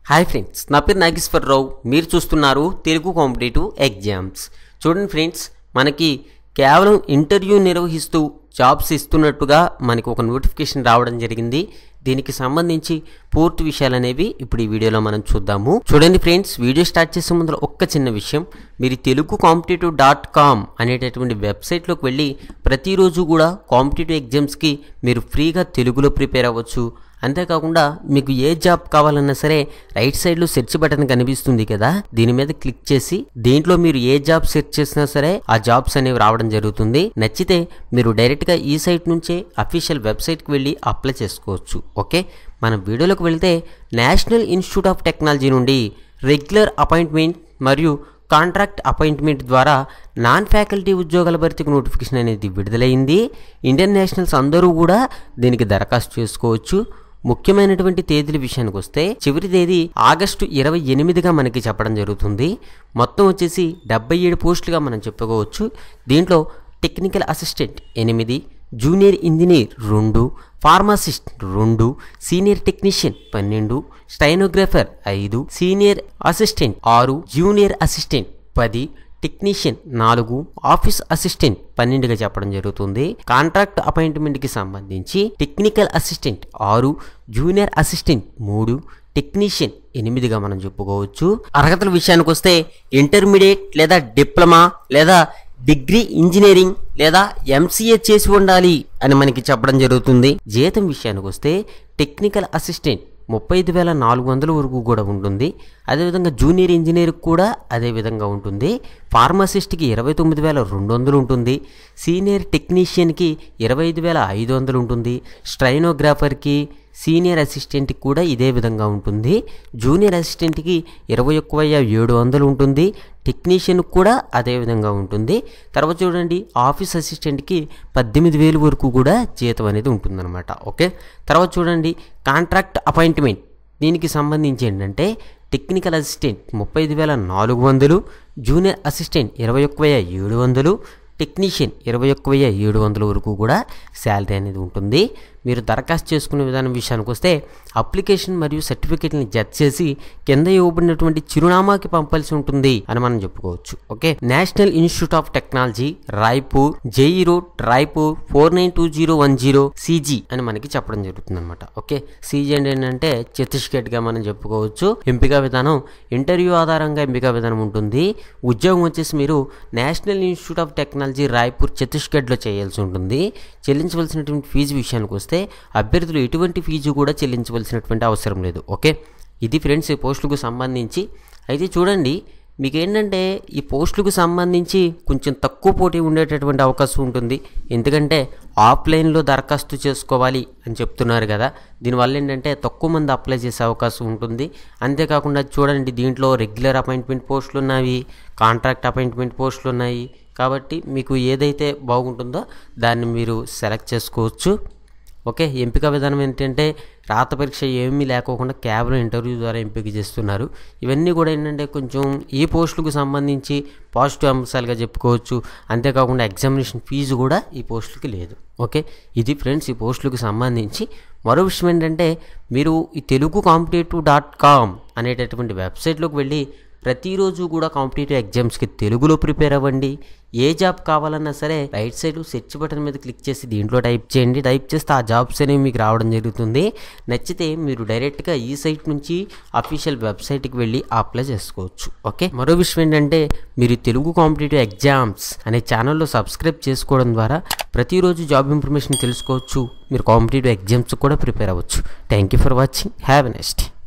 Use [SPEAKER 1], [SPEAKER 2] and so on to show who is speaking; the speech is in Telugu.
[SPEAKER 1] హాయ్ ఫ్రెండ్స్ నా పేరు నాగేశ్వరరావు మీరు చూస్తున్నారు తెలుగు కాంపిటేటివ్ ఎగ్జామ్స్ చూడండి ఫ్రెండ్స్ మనకి కేవలం ఇంటర్వ్యూ నిర్వహిస్తూ జాబ్స్ ఇస్తున్నట్టుగా మనకి ఒక నోటిఫికేషన్ రావడం జరిగింది దీనికి సంబంధించి పూర్తి విషయాలు అనేవి ఇప్పుడు ఈ వీడియోలో మనం చూద్దాము చూడండి ఫ్రెండ్స్ వీడియో స్టార్ట్ చేసే ముందర ఒక్క చిన్న విషయం మీరు తెలుగు కాంపిటేటివ్ డాట్ కామ్ అనేటటువంటి వెబ్సైట్లోకి వెళ్ళి ప్రతిరోజు కూడా కాంపిటేటివ్ ఎగ్జామ్స్కి మీరు ఫ్రీగా తెలుగులో ప్రిపేర్ అవ్వచ్చు అంతేకాకుండా మీకు ఏ జాబ్ కావాలన్నా సరే రైట్ సైడ్లో సెర్చ్ బటన్ కనిపిస్తుంది కదా దీని మీద క్లిక్ చేసి దీంట్లో మీరు ఏ జాబ్ సెర్చ్ చేసినా సరే ఆ జాబ్స్ అనేవి రావడం జరుగుతుంది నచ్చితే మీరు డైరెక్ట్గా ఈ సైట్ నుంచే అఫీషియల్ వెబ్సైట్కి వెళ్ళి అప్లై చేసుకోవచ్చు ఓకే మనం వీడియోలోకి వెళ్తే నేషనల్ ఇన్స్టిట్యూట్ ఆఫ్ టెక్నాలజీ నుండి రెగ్యులర్ అపాయింట్మెంట్ మరియు కాంట్రాక్ట్ అపాయింట్మెంట్ ద్వారా నాన్ ఫ్యాకల్టీ ఉద్యోగాల భర్తీకి నోటిఫికేషన్ అనేది విడుదలైంది ఇండియన్ నేషనల్స్ అందరూ కూడా దీనికి దరఖాస్తు చేసుకోవచ్చు ముఖ్యమైనటువంటి తేదీల విషయానికి వస్తే చివరి తేదీ ఆగస్టు ఇరవై ఎనిమిదిగా మనకి చెప్పడం జరుగుతుంది మొత్తం వచ్చేసి డెబ్బై ఏడు పోస్టులుగా మనం చెప్పుకోవచ్చు దీంట్లో టెక్నికల్ అసిస్టెంట్ ఎనిమిది జూనియర్ ఇంజనీర్ రెండు ఫార్మసిస్ట్ రెండు సీనియర్ టెక్నీషియన్ పన్నెండు స్టైనోగ్రాఫర్ ఐదు సీనియర్ అసిస్టెంట్ ఆరు జూనియర్ అసిస్టెంట్ పది టెక్నీషియన్ నాలుగు ఆఫీస్ అసిస్టెంట్ పన్నెండుగా చెప్పడం జరుగుతుంది కాంట్రాక్ట్ అపాయింట్మెంట్కి సంబంధించి టెక్నికల్ అసిస్టెంట్ ఆరు జూనియర్ అసిస్టెంట్ మూడు టెక్నీషియన్ ఎనిమిదిగా మనం చెప్పుకోవచ్చు అర్హతల విషయానికి వస్తే ఇంటర్మీడియట్ లేదా డిప్లొమా లేదా డిగ్రీ ఇంజనీరింగ్ లేదా ఎంసీఏ చేసి ఉండాలి అని మనకి చెప్పడం జరుగుతుంది జీతం విషయానికి వస్తే టెక్నికల్ అసిస్టెంట్ ముప్పై ఐదు వేల నాలుగు వందల వరకు కూడా ఉంటుంది అదేవిధంగా జూనియర్ ఇంజనీర్కి కూడా అదే విధంగా ఉంటుంది ఫార్మసిస్ట్కి ఇరవై తొమ్మిది వేల రెండు వందలు ఉంటుంది సీనియర్ టెక్నీషియన్కి ఇరవై ఐదు వేల ఐదు వందలు ఉంటుంది స్ట్రైనోగ్రాఫర్కి సీనియర్ అసిస్టెంట్కి కూడా ఇదే విధంగా ఉంటుంది జూనియర్ అసిస్టెంట్కి ఇరవై ఒక్క వెయ్యి ఏడు వందలు ఉంటుంది టెక్నీషియన్కి కూడా అదే విధంగా ఉంటుంది తర్వాత చూడండి ఆఫీస్ అసిస్టెంట్కి పద్దెనిమిది వేలు వరకు కూడా జీతం అనేది ఉంటుందన్నమాట ఓకే తర్వాత చూడండి కాంట్రాక్ట్ అపాయింట్మెంట్ దీనికి సంబంధించి ఏంటంటే టెక్నికల్ అసిస్టెంట్ ముప్పై ఐదు వేల నాలుగు వందలు జూనియర్ అసిస్టెంట్ ఇరవై ఒక్క వెయ్యి ఏడు వందలు టెక్నీషియన్ ఇరవై ఒక్క వెయ్యి ఏడు వందల వరకు కూడా శాలరీ అనేది ఉంటుంది మీరు దరఖాస్తు చేసుకునే విధానం విషయానికి వస్తే అప్లికేషన్ మరియు సర్టిఫికేట్ని జత చేసి కింద ఇవ్వబడినటువంటి చిరునామాకి పంపాల్సి ఉంటుంది అని మనం చెప్పుకోవచ్చు okay national institute of technology Raipur GE road Raipur four nine two zero one zero CG అని మనకి చెప్పడం జరుగుతుంది అనమాట ఓకే సిజీ అంటే ఏంటంటే ఛత్తీస్గఢ్గా మనం చెప్పుకోవచ్చు ఎంపిక విధానం ఇంటర్వ్యూ ఆధారంగా ఎంపిక విధానం ఉంటుంది ఉద్యోగం వచ్చేసి మీరు national institute of technology Raipur ఛత్తీస్గఢ్లో చేయాల్సి ఉంటుంది చెల్లించవలసినటువంటి ఫీజు విషయానికి వస్తే అభ్యర్థులు ఎటువంటి ఫీజు కూడా చెల్లించవలసినటువంటి అవసరం లేదు ఓకే ఇది ఫ్రెండ్స్ ఈ పోస్టులకు సంబంధించి అయితే చూడండి మీకు ఏంటంటే ఈ పోస్టులకు సంబంధించి కొంచెం తక్కువ పోటీ ఉండేటటువంటి అవకాశం ఉంటుంది ఎందుకంటే ఆఫ్లైన్లో దరఖాస్తు చేసుకోవాలి అని చెప్తున్నారు కదా దీనివల్ల ఏంటంటే తక్కువ మంది అప్లై చేసే అవకాశం ఉంటుంది అంతేకాకుండా చూడండి దీంట్లో రెగ్యులర్ అపాయింట్మెంట్ పోస్టులు ఉన్నాయి కాంట్రాక్ట్ అపాయింట్మెంట్ పోస్టులు ఉన్నాయి కాబట్టి మీకు ఏదైతే బాగుంటుందో దాన్ని మీరు సెలెక్ట్ చేసుకోవచ్చు ఓకే ఎంపిక విధానం ఏంటంటే రాత పరీక్ష ఏమీ లేకోకుండా కేవలం ఇంటర్వ్యూ ద్వారా ఎంపిక చేస్తున్నారు ఇవన్నీ కూడా ఏంటంటే కొంచెం ఈ పోస్టులకు సంబంధించి పాజిటివ్ అంశాలుగా చెప్పుకోవచ్చు అంతేకాకుండా ఎగ్జామినేషన్ ఫీజు కూడా ఈ పోస్టులకి లేదు ఓకే ఇది ఫ్రెండ్స్ ఈ పోస్టులకు సంబంధించి మరో విషయం ఏంటంటే మీరు ఈ తెలుగు కాంపిటేటివ్ డాట్ కామ్ అనేటటువంటి వెబ్సైట్లోకి వెళ్ళి ప్రతిరోజు కూడా కాంపిటేటివ్ ఎగ్జామ్స్కి తెలుగులో ప్రిపేర్ అవ్వండి ఏ జాబ్ కావాలన్నా సరే రైట్ సైడ్ సెర్చ్ బటన్ మీద క్లిక్ చేసి దీంట్లో టైప్ చేయండి టైప్ చేస్తే ఆ జాబ్స్ అనేవి మీకు రావడం జరుగుతుంది నచ్చితే మీరు డైరెక్ట్గా ఈ సైట్ నుంచి అఫీషియల్ వెబ్సైట్కి వెళ్ళి అప్లై చేసుకోవచ్చు ఓకే మరో విషయం ఏంటంటే మీరు తెలుగు కాంపిటేటివ్ ఎగ్జామ్స్ అనే ఛానల్లో సబ్స్క్రైబ్ చేసుకోవడం ద్వారా ప్రతిరోజు జాబ్ ఇన్ఫర్మేషన్ తెలుసుకోవచ్చు మీరు కాంపిటేటివ్ ఎగ్జామ్స్ కూడా ప్రిపేర్ అవ్వచ్చు thank you for watching have a next